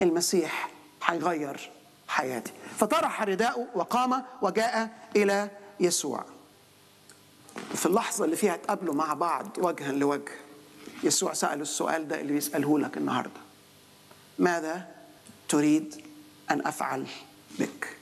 المسيح هيغير حياتي فطرح رداءه وقام وجاء الى يسوع في اللحظه اللي فيها اتقابلوا مع بعض وجها لوجه يسوع ساله السؤال ده اللي بيساله لك النهارده ماذا تريد ان افعل بك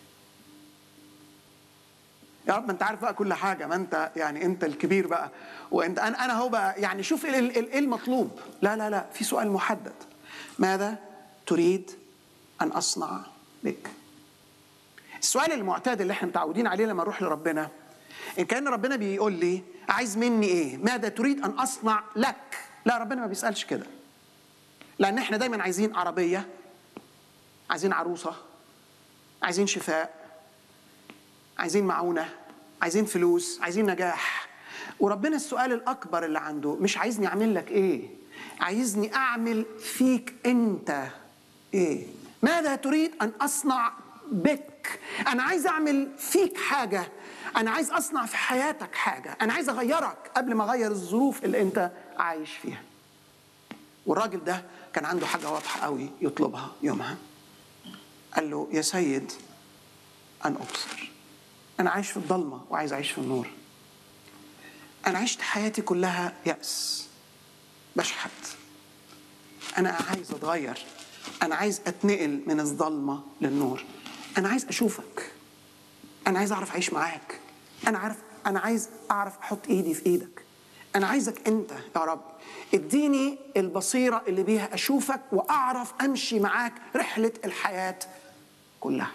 يا رب ما انت عارف بقى كل حاجه ما انت يعني انت الكبير بقى وانت انا انا هو بقى يعني شوف ايه ال- ال- ايه المطلوب لا لا لا في سؤال محدد ماذا تريد ان اصنع بك السؤال المعتاد اللي احنا متعودين عليه لما نروح لربنا ان كان ربنا بيقول لي عايز مني ايه ماذا تريد ان اصنع لك لا ربنا ما بيسالش كده لان احنا دايما عايزين عربيه عايزين عروسه عايزين شفاء عايزين معونة عايزين فلوس عايزين نجاح وربنا السؤال الأكبر اللي عنده مش عايزني أعمل لك إيه عايزني أعمل فيك أنت إيه ماذا تريد أن أصنع بك أنا عايز أعمل فيك حاجة أنا عايز أصنع في حياتك حاجة أنا عايز أغيرك قبل ما أغير الظروف اللي أنت عايش فيها والراجل ده كان عنده حاجة واضحة قوي يطلبها يومها قال له يا سيد أن أبصر أنا عايش في الضلمة وعايز أعيش في النور أنا عشت حياتي كلها يأس بشحت أنا عايز أتغير أنا عايز أتنقل من الظلمة للنور أنا عايز أشوفك أنا عايز أعرف أعيش معاك أنا عارف أنا عايز أعرف أحط إيدي في إيدك أنا عايزك أنت يا رب اديني البصيرة اللي بيها أشوفك وأعرف أمشي معاك رحلة الحياة كلها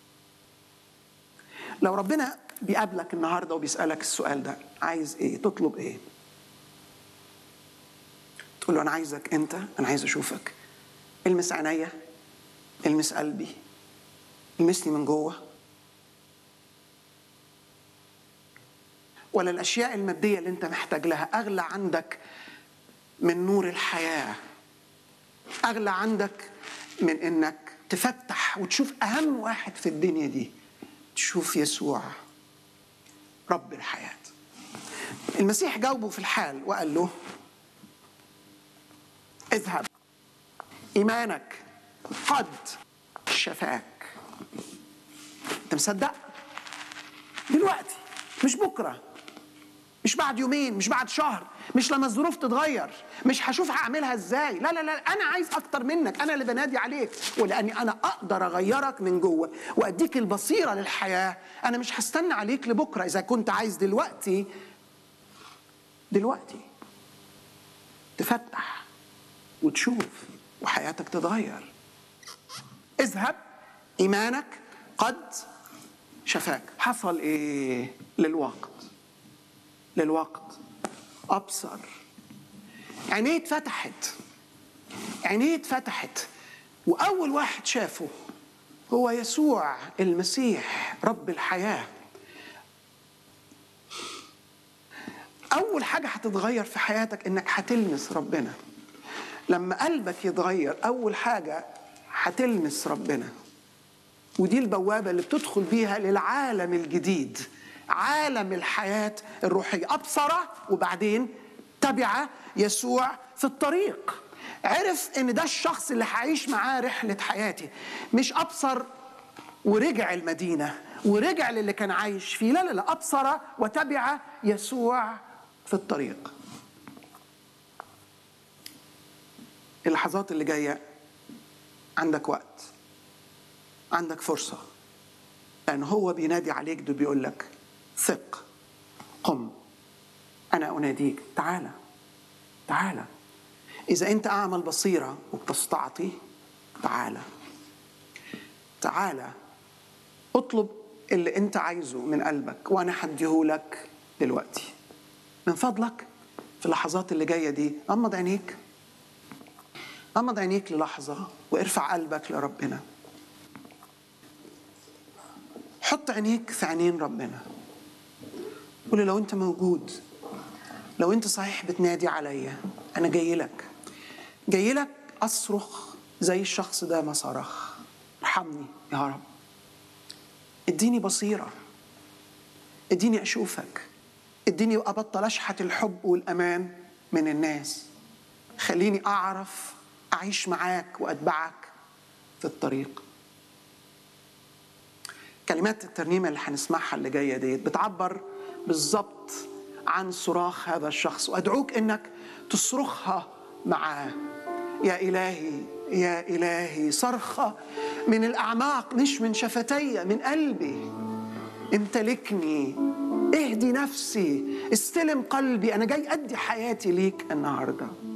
لو ربنا بيقابلك النهارده وبيسالك السؤال ده عايز ايه تطلب ايه تقول له انا عايزك انت انا عايز اشوفك المس عينيا المس قلبي المسني من جوه ولا الاشياء الماديه اللي انت محتاج لها اغلى عندك من نور الحياه اغلى عندك من انك تفتح وتشوف اهم واحد في الدنيا دي تشوف يسوع رب الحياه المسيح جاوبه في الحال وقال له اذهب ايمانك قد شفاك انت مصدق دلوقتي مش بكره مش بعد يومين مش بعد شهر مش لما الظروف تتغير مش هشوف هعملها ازاي لا لا لا انا عايز اكتر منك انا اللي بنادي عليك ولاني انا اقدر اغيرك من جوه واديك البصيره للحياه انا مش هستنى عليك لبكره اذا كنت عايز دلوقتي دلوقتي تفتح وتشوف وحياتك تتغير اذهب ايمانك قد شفاك حصل ايه للوقت للوقت ابصر عينيه اتفتحت عينيه اتفتحت واول واحد شافه هو يسوع المسيح رب الحياه اول حاجه هتتغير في حياتك انك هتلمس ربنا لما قلبك يتغير اول حاجه هتلمس ربنا ودي البوابه اللي بتدخل بيها للعالم الجديد عالم الحياه الروحيه ابصر وبعدين تبع يسوع في الطريق عرف ان ده الشخص اللي هعيش معاه رحله حياتي مش ابصر ورجع المدينه ورجع للي كان عايش فيه لا لا لا ابصر وتبع يسوع في الطريق اللحظات اللي جايه عندك وقت عندك فرصه لان هو بينادي عليك ده بيقول لك ثق قم انا اناديك تعالى تعالى اذا انت اعمى البصيره وبتستعطي تعالى تعالى اطلب اللي انت عايزه من قلبك وانا هديهولك دلوقتي من فضلك في اللحظات اللي جايه دي غمض عينيك غمض عينيك للحظه وارفع قلبك لربنا حط عينيك في عينين ربنا قول له لو انت موجود لو انت صحيح بتنادي عليا انا جاي لك جاي لك اصرخ زي الشخص ده ما صرخ ارحمني يا رب اديني بصيره اديني اشوفك اديني ابطل اشحت الحب والامان من الناس خليني اعرف اعيش معاك واتبعك في الطريق كلمات الترنيمة اللي هنسمعها اللي جاية ديت بتعبر بالظبط عن صراخ هذا الشخص وأدعوك إنك تصرخها معاه يا إلهي يا إلهي صرخة من الأعماق مش من شفتي من قلبي امتلكني اهدي نفسي استلم قلبي أنا جاي أدي حياتي ليك النهارده